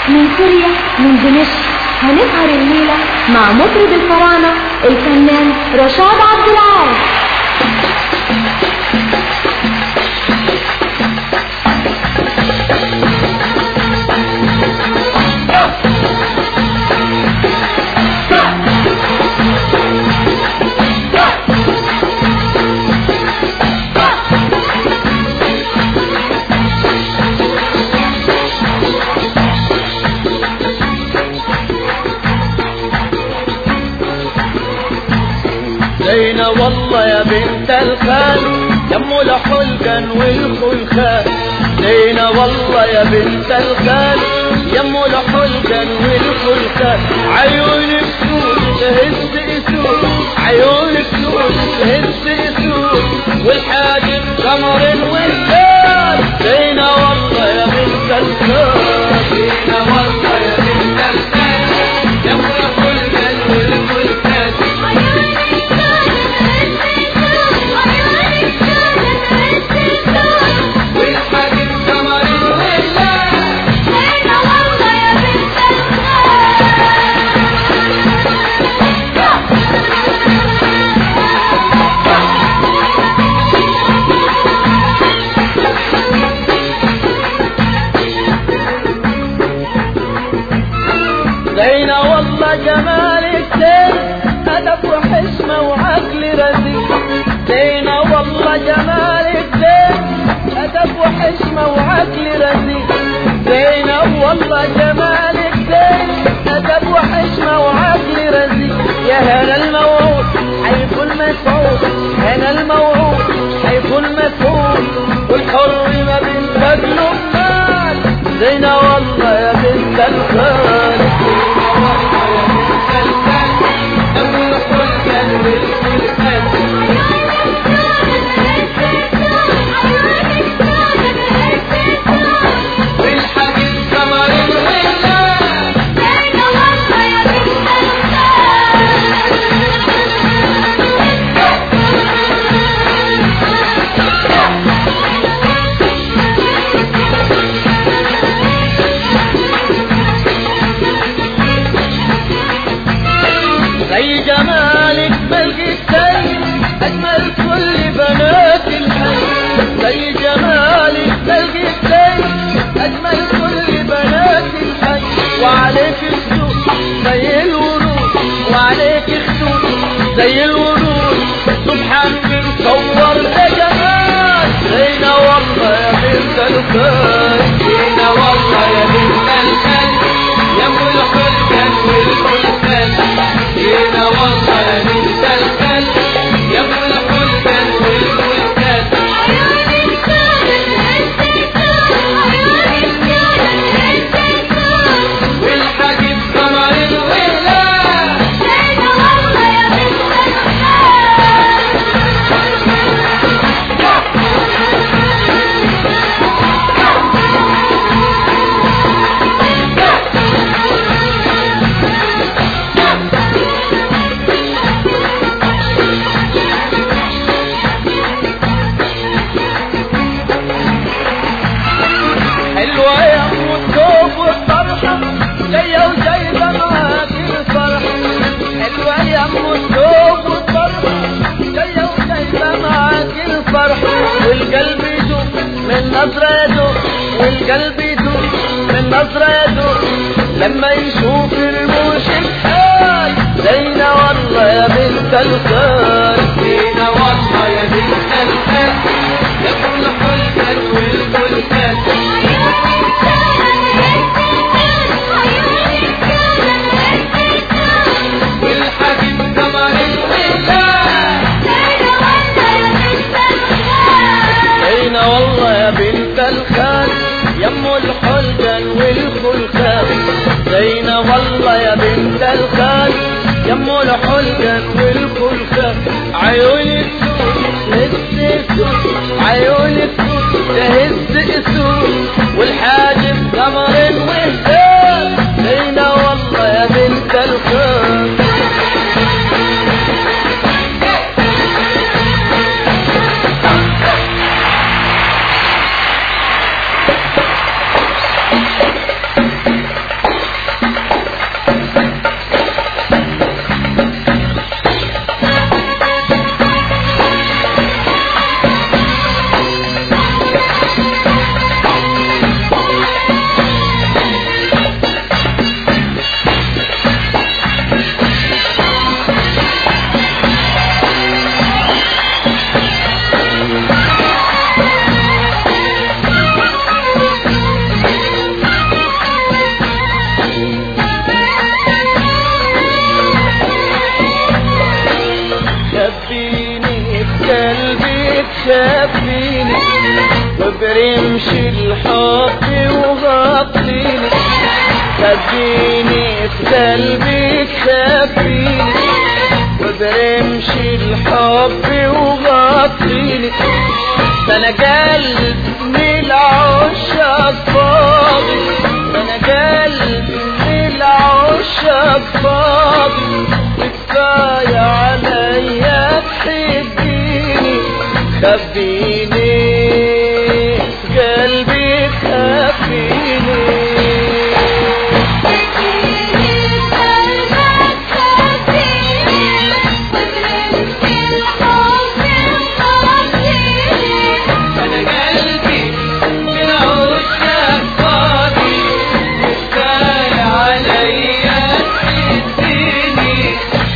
من سوريا من دمشق هنسهر الليلة مع مطرب الفراعنة الفنان رشاد عبد العال زينة والله يا بنت الخال يم الحلقن والخلخال زينة والله يا بنت الخال يم الحلقن والخلخال عيونك سود تهز اسود عيونك سود تهز اسود والحاجب قمر والخال زينة والله يا بنت الخال زينة والله يا بنت الخال يم الحلقن والخلخال والحاجب قمر والخال زينة والله جمالك زين أدب وحشمة وعقل رزين زينة والله جمالك زين أدب وحشمة وعقل رزين زينة والله جمالك زين أدب وحشمة وعقل رزين يا هلا الموعود حيكون مسعود هنا الموعود حيكون مسعود والحر ما بين رجل ومال زينة والله يا بنت الخال زي جمالك ملقي السيد أجمل كل بنات الحي زي جمالك ملقي السيد أجمل كل بنات الحي وعليك السوق زي الورود وعليك خدود زي الورود سبحان من صور ده جمال زينة والله يا بنت الخير زينة والله يا بنت الخير يا ملك الكل والكل زينة والله يا بنت الخير يا ملك الكل والكل والحاجب قمر الولاد حلوة يا ام الثوب والطرحة جاية وجايبة معاك الفرحة حلوة يا ام الثوب والطرحة جاية وجايبة معاك الفرحة والقلب يدوب من نظرة يدوب والقلب يدوب من نظرة يدوب لما يشوف الموش الحال زينة والله يا بنت الخال زينة والله يا بنت الخال يا كل حلقة والكل والحبيب قمر الولاد زينة والله يا بنت الخال يم الحلقن والخلخال زينة والله يا بنت الخال يم الحلقن والخلخال عيونك تهز سود عيونك تهز اسود والحاجب قمر وهدال زينة والله يا بنت الخال الحب وغطيني خبيني في قلبك خبيني وبرمش الحب وغطيني ده انا قلب من العشاق فاضي ده انا قلب من العشاق فاضي وكفاية عليا تحبيني خبيني قلبي خبيني انا قلبي من عشاق فاضي كفاية عليا تديني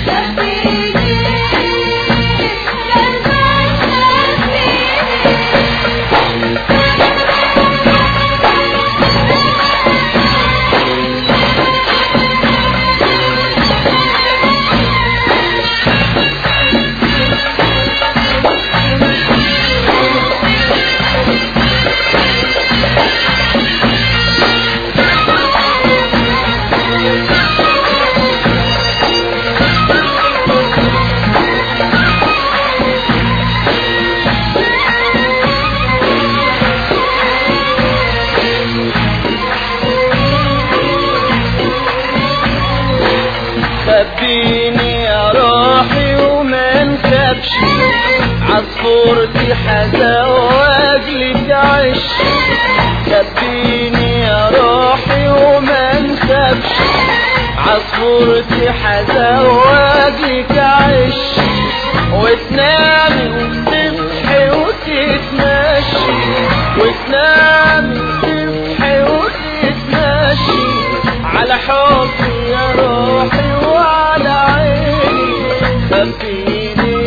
خبيني يا روحي وما نخافش عصفورتي حدا واجلك عش خبيني يا روحي وما نخافش عصفورتي حدا واجلك عش وتنامي وتصحي وتتمشي وتنامي وتصحي وتتمشي على حبي يا روحي وعلى عيني خبيني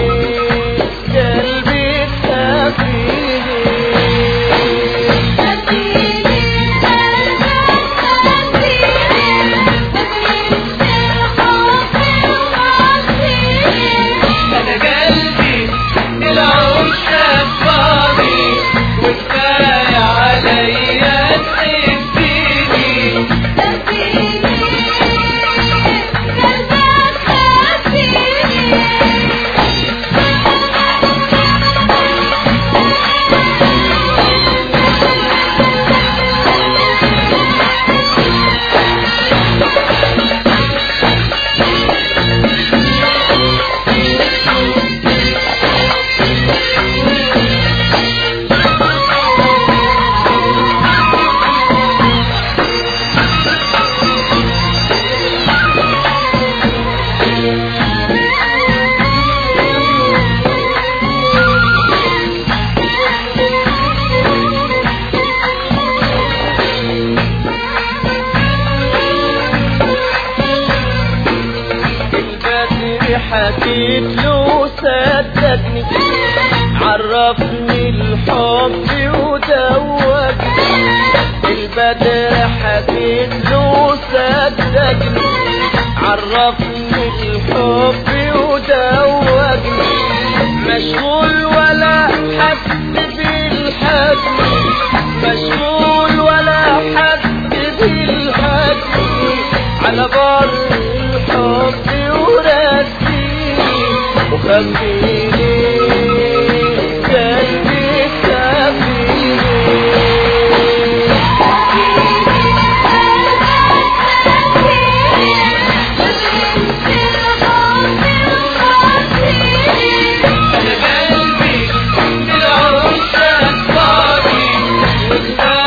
قلبي خبيني انا قلبي العشاق فاضي وكفايه عليا تحبيني البدر حكيت له صدقني عرفني الحب ودوقني البدر حكيت له صدقني عرفني الحب ودوقني مشغول ولا حد بالحد مشغول ولا حد بالحد على بر الحب ورسيني وخبيني قلبي خبيني انا قلبي من العشاق فاضي وكفاية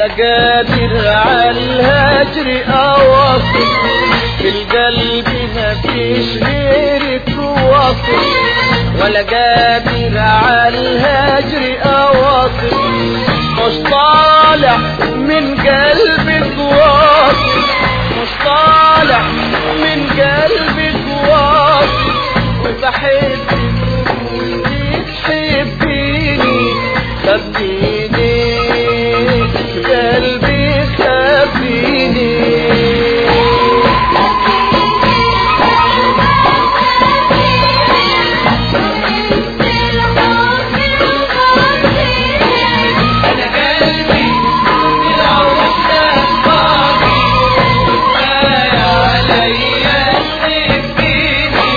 قادر على الهجر اواصل في القلب مفيش غيرك واصل ولا قادر على الهجر اواصل مش طالع من قلبك واصل مش طالع من قلبك واصل وبحبك وانتي تحبيني خبيني في قلبي خبيني انا قلبي العشاق باقي وكفايه عليا تحبيني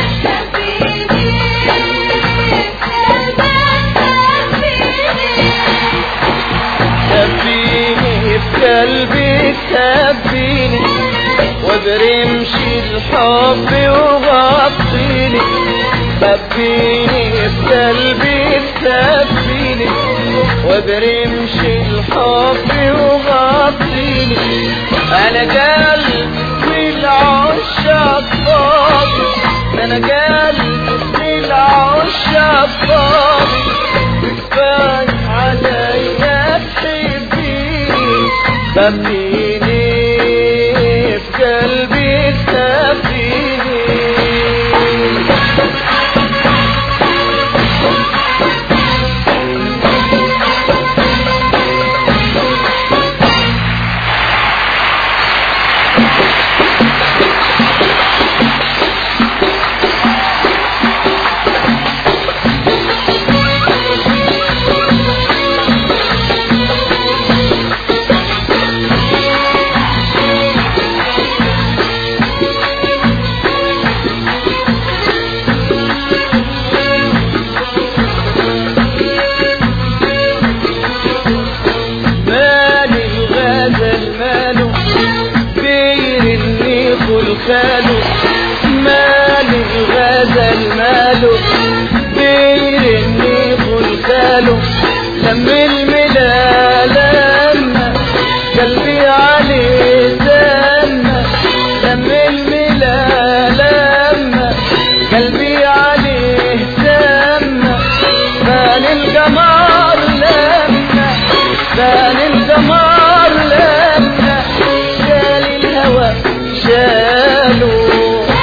خبيني بقلبي خبيني وبرمشي الحب وغطيني خبيني بقلبي خبيني وبرمشي الحب وغطيني انا قلبي العشاق فاضي انا قلبي العشاق فاضي كفاية عليا تحبيني خبيني في قلبي خبيني مالي الغزل ماله بير النيخ الخالو مالي الغزل ماله بير النيخ الخالو لم الملا لما قلبي عليه سما لم الملا لما قلبي عليه سما بان القمر لما بان القمر لما شال الهوى شالوا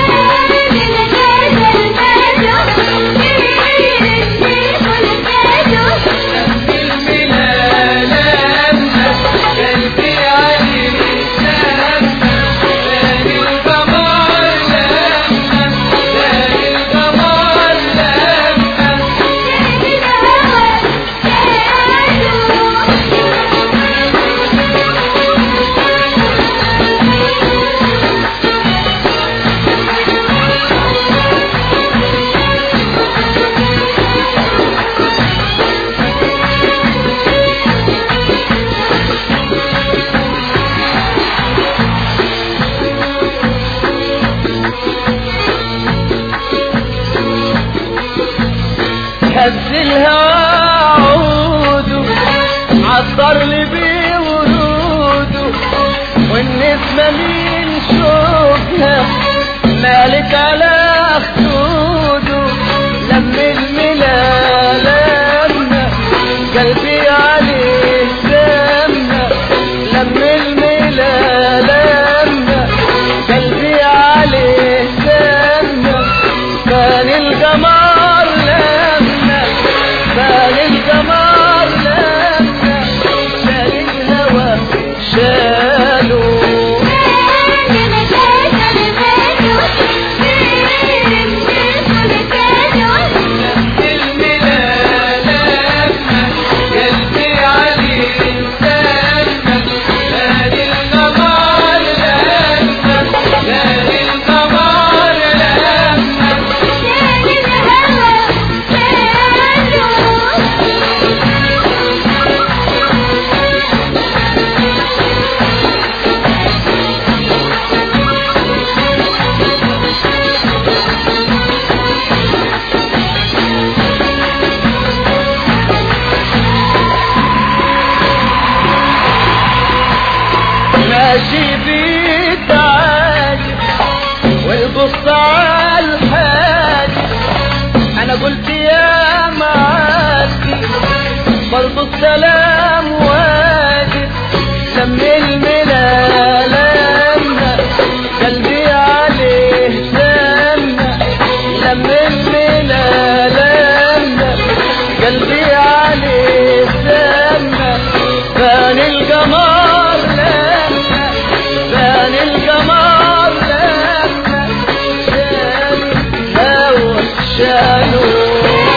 هز الهوى عوده عطر لي بيه وروده والنسمة مين شوفها مالك على خدوده لم الملا لما قلبي عليه سما لم الملا لما قلبي عليه سما كان القمر لما كان القمر لما شال الهوى شالوا الملا لما قلبي ماشي بيتعاجب والبص على الحاجب انا قلت يا معدي برضو السلام واجب لم الملا لما قلبي عليه سمع لم الملا لما قلبي عليه سمع بان القمر لما بان القمر لما شال الهوى شالوه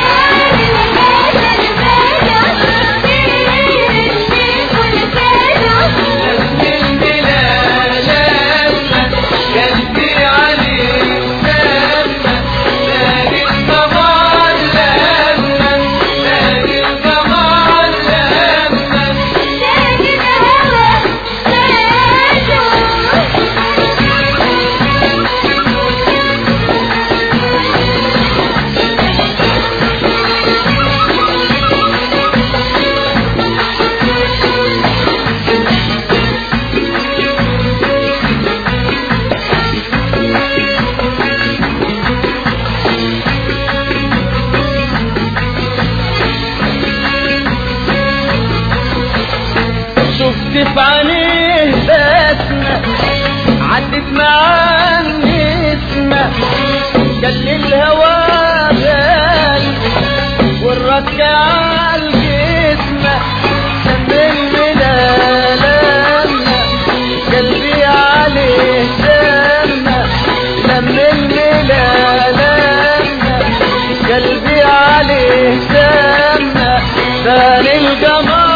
شفت في عينيه بسمة عدت معاه نسمة قال لي الهوى غالي والرك عالجسمة سمي الملا لما قلبي عليه سمة لما الملا لما قلبي عليه سمة بان القمر